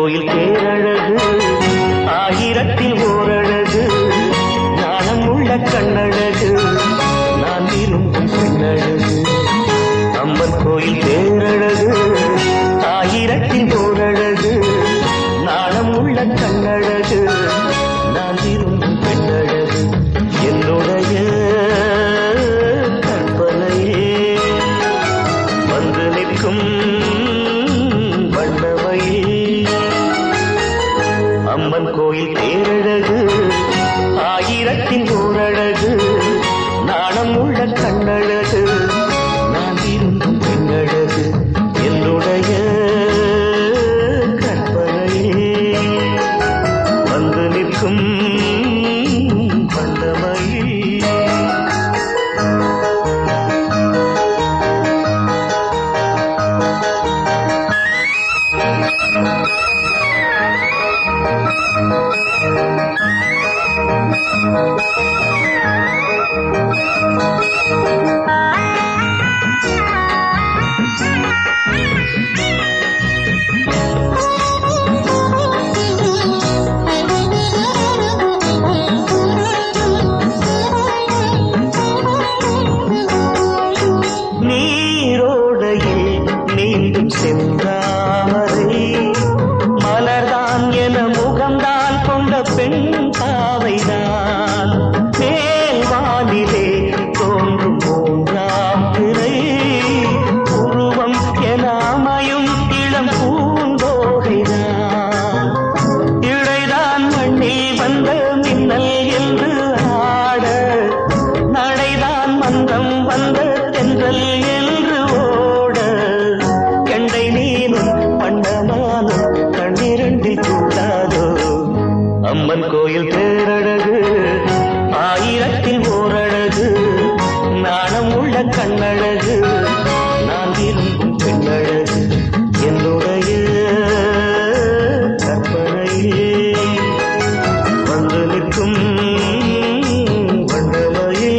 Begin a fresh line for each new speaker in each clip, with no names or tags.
கோயில் பேரழகு ஆயிரத்தில் ஓரழகு ஞானம் உள்ள கண்ணழகு நான் விரும்பும் பெண்ணழகு அம்மன் கோயில் பேரழகு ஆயிரத்தில் ஓரழகு நாணம் உள்ள கண்ணழகு நான் விரும்பும் பெண்ணழகு என்னுடைய கற்பனையே வந்து நிற்கும் வண்ணமையே அம்மன் கோயில் பேரழகு ஆயிரத்தின் ஓரழகு நாணம் உள்ள கண்ணழகு நான் விரும்பும் பெண்ணழகு என்னுடைய கற்பனையே வந்து நிற்கும் வண்ணமையே நீரோடையில் நீந்தும் செந்தாமரை மலர்தான் என முகம்தான் கொண்ட பெண் பாவைதான் மேல் வானிலே தோன்றும் மூன்றாம் பிறை உருவம் என அமையும் இளம் பூந்தோகைதான் இழைதான் மண்ணில் வந்த மின்னல் என்று ஆட நடைதான் மந்தம் வந்த தென்றல் என்று ஓட கெண்டை நீனும் பண்டமானும் கண்ணிரண்டில் கூடாதோ அம்மன் கோயில் பேரழகு ஆயிரத்தில் ஓரழகு நாணம் உள்ள கண்ணழகு நான் விரும்பும் பெண்ணழகு என்னுடைய கற்பனையே வந்து நிற்கும் வண்ணமையே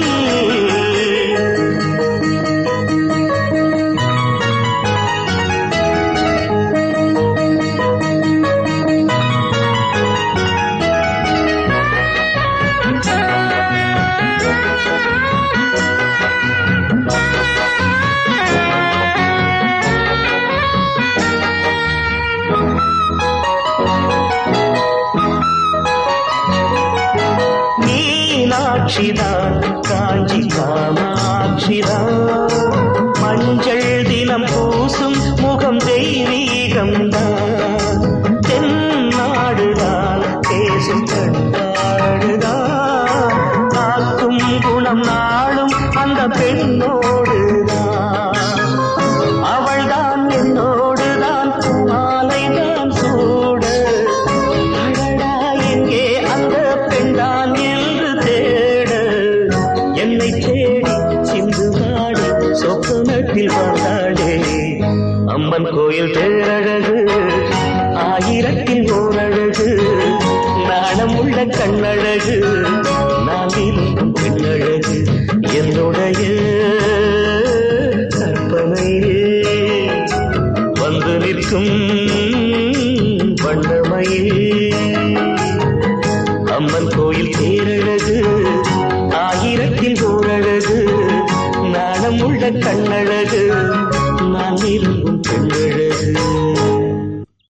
மீனாட்சிதான் காஞ்சி காமாட்சிதான் மஞ்சள் தினம் பூசும் முகம் தெய்வீகம்தான் தென்னாடுதான் பேசும் கண்டாடுதான் காக்கும் குணம் நாளும் அந்த பெண்ணோடுதான் அவள்தான் என்னோடுதான் மாலைதான் சூட அடடா எங்கே அந்த பெண்தான் என்று தேட என்னை தேடி சிந்து பாடி சொப்பனத்தில் வந்தாளே அம்மன் கோயில் பேரழகு ஆயிரத்தில் ஓரழகு நாணம் உள்ள கண்ணழகு நான் விரும்பும் பெண்ணழகு என்னுடைய கற்பனையே வந்து நிற்கும் வண்ணமையே அம்மன் கோயில் பேரழகு ஆயிரத்தில் ஓரழகு நாணம் உள்ள கண்ணழகு நான் விரும்பும் பெண்ணழகு